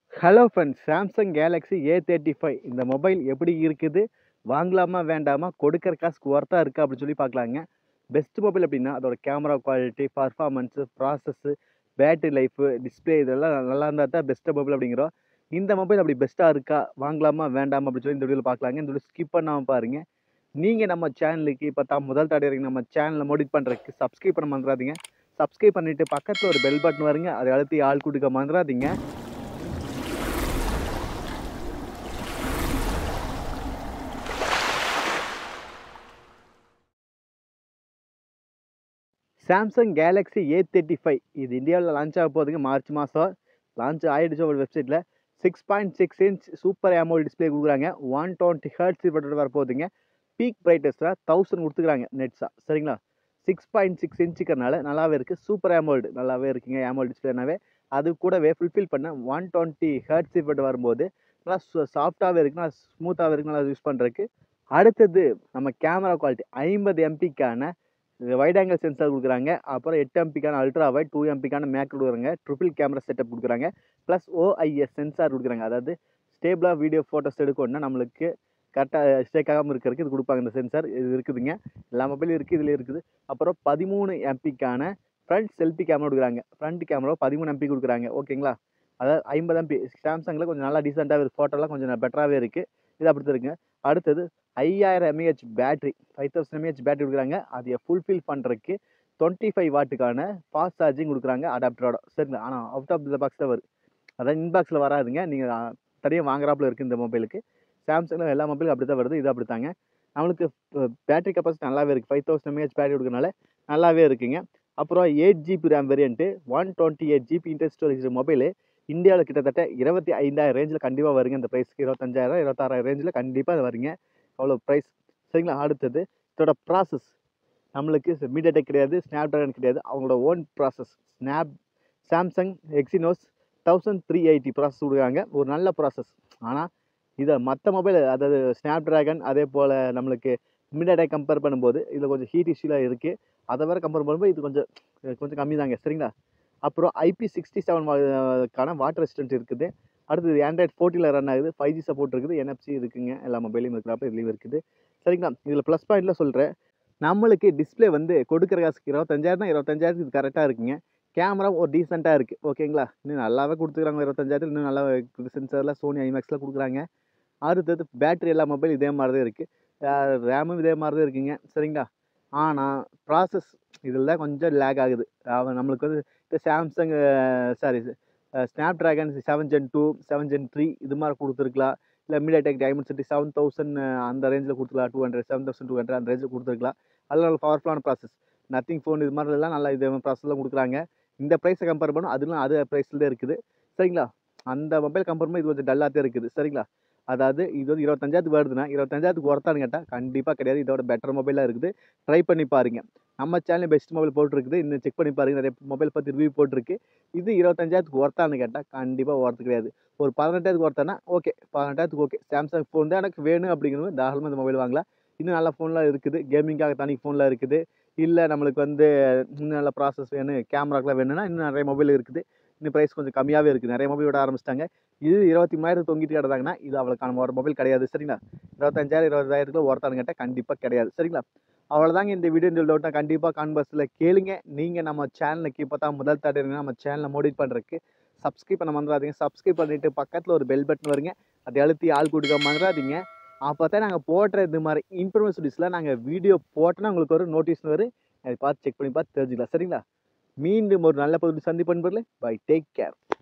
hello friends Samsung Galaxy A thirty five இந்த mobile எப்படி இருக்குது வாங்கலாமா வேண்டாமா கொடுக்குற காசுக்கு ஒர்த்தாக இருக்கா அப்படின்னு சொல்லி பார்க்கலாங்க பெஸ்ட் மொபைல் அப்படின்னா அதோட camera quality performance process battery life display இதெல்லாம் நல்லா இருந்தால் தான் பெஸ்ட்டு மொபைல் அப்படிங்கிறோம் இந்த மொபைல் அப்படி பெஸ்ட்டாக இருக்கா வாங்கலாமா வேண்டாமா அப்படின்னு சொல்லி இந்த வீடியோவில் பார்க்கலாங்க இந்த வீடியோ ஸ்கிப் பண்ணாமல் பாருங்கள் நீங்கள் நம்ம சேனலுக்கு இப்போ தான் முதல் தடவை நம்ம சேனலை மோடிட் பண்ணுறதுக்கு சப்ஸ்கிரைப் பண்ண மறந்துடாதீங்க சப்ஸ்கிரைப் பண்ணிவிட்டு பக்கத்தில் ஒரு பெல் பட்டன் வருங்க அதை அழுத்தி ஆள் கொடுக்க மறந்துடாதீங்க Samsung Galaxy A thirty five இது இந்தியாவில் லான்ச் ஆக போகுதுங்க மார்ச் மாதம் லான்ச் ஆகிடுச்சு ஒரு வெப்சைட்டில் six point six inch super AMOLED display கொடுக்குறாங்க ஒன் டுவெண்ட்டி ஹர்ட்ஸ் பட்டு வர போகுதுங்க பீக் பிரைட்டஸ்ட்டில் தௌசண்ட் கொடுத்துக்கிறாங்க நெட்ஸாக சரிங்களா சிக்ஸ் பாயிண்ட் சிக்ஸ் இன்ச்சுக்கிறனால நல்லாவே இருக்குது சூப்பர் AMOLED நல்லாவே இருக்குங்க AMOLED டிஸ்பிளேனாவே அது கூடவே ஃபுல்ஃபில் பண்ண ஒன் டுவெண்ட்டி ஹர்ட்ஸ் பட்டு வரும்போது நல்லா சாஃப்டாகவே இருக்குது நல்லா ஸ்மூத்தாகவே இருக்குது நல்லா யூஸ் பண்ணுறதுக்கு அடுத்தது நம்ம கேமரா குவாலிட்டி ஐம்பது எம்பிக்கான வைட் ஆங்கிள் சென்சார் கொடுக்குறாங்க அப்புறம் எட்டு எம்பிக்கான அல்ட்ரா வைட் டூ எம்பிக்கான மேக் கொடுக்குறாங்க ட்ரிபிள் கேமரா செட்டப் கொடுக்குறாங்க ப்ளஸ் ஓஐஎஸ் சென்சார் கொடுக்குறாங்க அதாவது ஸ்டேபிளாக வீடியோ ஃபோட்டோஸ் எடுக்கணும்னா நம்மளுக்கு கரெக்டாக ஸ்டேக் ஆகாமல் இருக்கிறதுக்கு இது கொடுப்பாங்க இந்த சென்சார் இது இருக்குதுங்க எல்லா மொபைலும் இருக்குது இதில் இருக்குது அப்புறம் பதிமூணு எம்பிக்கான ஃப்ரண்ட் செல்ஃபி கேமரா கொடுக்குறாங்க ஃப்ரண்ட் கேமரா பதிமூணு எம்பி கொடுக்குறாங்க ஓகேங்களா அதாவது ஐம்பது எம்பி சாம்சங்கில் கொஞ்சம் நல்லா டீசெண்டாக இருக்குது ஃபோட்டோலாம் கொஞ்சம் பெட்டராகவே இருக்குது இது அப்படி தான் இருக்குங்க அடுத்தது ஐயாயிரம் mAh battery five thousand mAh battery கொடுக்குறாங்க அதை ஃபுல்ஃபில் பண்ணுறதுக்கு டுவெண்ட்டி ஃபைவ் வாட்டுக்கான ஃபாஸ்ட் சார்ஜிங் கொடுக்குறாங்க அடாப்டரோட சரிங்களா ஆனால் அவுட் ஆஃப் த பாக்ஸ் தான் வருது அதான் இன்பாக்ஸில் வராதுங்க நீங்கள் தனியாக வாங்குறாப்புல இருக்குது இந்த மொபைலுக்கு சாம்சங்கில் எல்லா மொபைலும் அப்படி தான் வருது இது அப்படி தாங்க நம்மளுக்கு பேட்டரி கெப்பாசிட்டி நல்லாவே இருக்குது ஃபைவ் தௌசண்ட் எம்ஏஹெச் பேட்டரி கொடுக்கறனால நல்லாவே இருக்குங்க அப்புறம் eight GB RAM variant one twenty eight GB inter storage mobile இந்தியாவில் கிட்டத்தட்ட இருபத்தி ஐந்தாயிரம் ரேஞ்சில் கண்டிப்பாக வருங்க இந்த ப்ரைஸ்க்கு இருபத்தஞ்சாயிரம் இருபத்தாறாயிரம் ரேஞ்சில் கண்டிப்பாக அது வருங்க அவ்வளோ ப்ரைஸ் சரிங்களா அடுத்தது இதோட ப்ராசஸ் நம்மளுக்கு மீடியா கிடையாது ஸ்னாப் ட்ராகன் கிடையாது அவங்களோட own process snap Samsung Exynos thousand three eighty process கொடுக்குறாங்க ஒரு நல்ல ப்ராசஸ் ஆனால் இதை மற்ற மொபைல் அதாவது ஸ்னாப் ட்ராகன் அதே போல் நம்மளுக்கு மீடியா கம்பேர் பண்ணும்போது இதில் கொஞ்சம் ஹீட் இஷ்யூலாம் இருக்குது அதை வேறு கம்பேர் பண்ணும்போது இது கொஞ்சம் கொஞ்சம் கம்மி தாங்க சரிங்களா அப்புறம் ஐபி சிக்ஸ்டி செவன் கான வாட்டர் ரெசிஸ்டன்ட் இருக்குது அடுத்தது ஆண்ட்ராய்ட் ஃபோர்ட்டியில் ரன் ஆகுது ஃபைவ் ஜி சப்போர்ட் இருக்குது என்எஃப்சி இருக்குங்க எல்லா மொபைலையும் இருக்கிறப்ப இதுலேயும் இருக்குது சரிங்களா இதில் ப்ளஸ் பாயிண்டில் சொல்கிறேன் நம்மளுக்கு டிஸ்பிளே வந்து கொடுக்குற காசுக்கு இருபத்தஞ்சாயிரம் தான் இருபத்தஞ்சாயிரத்துக்கு இது கரெக்டாக இருக்குங்க கேமரா ஒரு டீசெண்டாக இருக்குது ஓகேங்களா இன்னும் நல்லாவே கொடுத்துக்குறாங்க இருபத்தஞ்சாயிரத்தில் இன்னும் நல்லா சென்சாரில் சோனி ஐமேக்ஸில் கொடுக்குறாங்க அடுத்தது பேட்டரி எல்லா மொபைல் இதே மாதிரி தான் இருக்குது ரேமும் இதே மாதிரி தான் இருக்குங்க சரிங்களா ஆனால் ப்ராசஸ் இதில் தான் கொஞ்சம் லேக் ஆகுது அவன் நம்மளுக்கு வந்து இப்போ Samsung sorry Snapdragon seven gen two seven gen three இது மாதிரி கொடுத்துருக்கலாம் இல்லை MediaTek Dimensity seven thousand அந்த ரேஞ்சில் கொடுத்துருக்கலாம் two hundred seven thousand two hundred அந்த ரேஞ்சில் கொடுத்துருக்கலாம் அதில் நல்ல பவர்ஃபுல்லான ப்ராசஸ் நத்திங் ஃபோன் இது மாதிரிலாம் நல்லா இது ப்ராசஸ்லாம் கொடுக்குறாங்க இந்த ப்ரைஸை கம்பேர் பண்ணோம் அதுலாம் அது ப்ரைஸில் தான் இருக்குது சரிங்களா அந்த மொபைல் கம்பேர் பண்ணி இது கொஞ்சம் டல்லாக தான் இருக்குது சரிங்களா அதாவது இது வந்து இருபத்தஞ்சாயிரத்துக்கு வருதுன்னா இருபத்தஞ்சாயிரத்துக்கு ஒருத்தான்னு கேட்டால் கண்டிப்பாக கிடையாது இதோட பெட்டர் மொபைலாக இருக்குது ட்ரை பண்ணி பாருங்கள் நம்ம சேனல் பெஸ்ட் மொபைல் போட்டிருக்குது இன்னும் செக் பண்ணி பாருங்கள் நிறைய மொபைல் பற்றி ரிவ்யூ போட்டிருக்கு இது இருபத்தஞ்சாயிரத்துக்கு ஒர்த்தான்னு கேட்டால் கண்டிப்பாக ஒர்த்து கிடையாது ஒரு பதினெட்டாயிரத்துக்கு ஒர்த்தானா ஓகே பதினெட்டாயிரத்துக்கு ஓகே சாம்சங் ஃபோன் தான் எனக்கு வேணும் அப்படிங்கிறது தாராளமாக இந்த மொபைல் வாங்கலாம் இன்னும் நல்ல ஃபோன்லாம் இருக்குது கேமிங்காக தனி ஃபோன்லாம் இருக்குது இல்லை நம்மளுக்கு வந்து இன்னும் நல்ல ப்ராசஸ் வேணும் கேமராக்கெலாம் வேணும்னா இன்னும் நிறைய மொபைல் இருக்குது இன்னும் ப்ரைஸ் கொஞ்சம் கம்மியாகவே இருக்குது நிறைய மொபைல் விட ஆரம்பிச்சிட்டாங்க இது இருபத்தி மூணாயிரம் தொங்கிட்டு கிடந்தாங்கன்னா இது அவளுக்கான ஒரு மொபைல் கிடையாது சரிங்களா இருபத்தஞ்சாயிரம் இருபதாயிரத்துக்குள்ள ஒருத்தான்னு கேட்டால் கண்டிப்பாக கிடையாது சரிங்களா அவ்வளோதாங்க இந்த வீடியோ இந்த டவுட்டாக கண்டிப்பாக கான்வர்ஸில் கேளுங்க நீங்கள் நம்ம சேனலுக்கு இப்போ தான் முதல் தடவை நம்ம சேனலை மோடிட் பண்ணுறதுக்கு சப்ஸ்கிரைப் பண்ண மறந்துடாதீங்க சப்ஸ்கிரைப் பண்ணிவிட்டு பக்கத்தில் ஒரு பெல் பட்டன் வருங்க அதை அழுத்தி ஆள் கொடுக்க மறந்துடாதீங்க அப்போ தான் நாங்கள் போடுற இது மாதிரி இன்ஃபர்மேஷன்ஸில் நாங்கள் வீடியோ போட்டோன்னா உங்களுக்கு ஒரு நோட்டீஸ் வரும் அதை பார்த்து செக் பண்ணி பார்த்து தெரிஞ்சுக்கலாம் சரிங்களா மீண்டும் ஒரு நல்ல பகுதி சந்திப்பு பை டேக் கேர்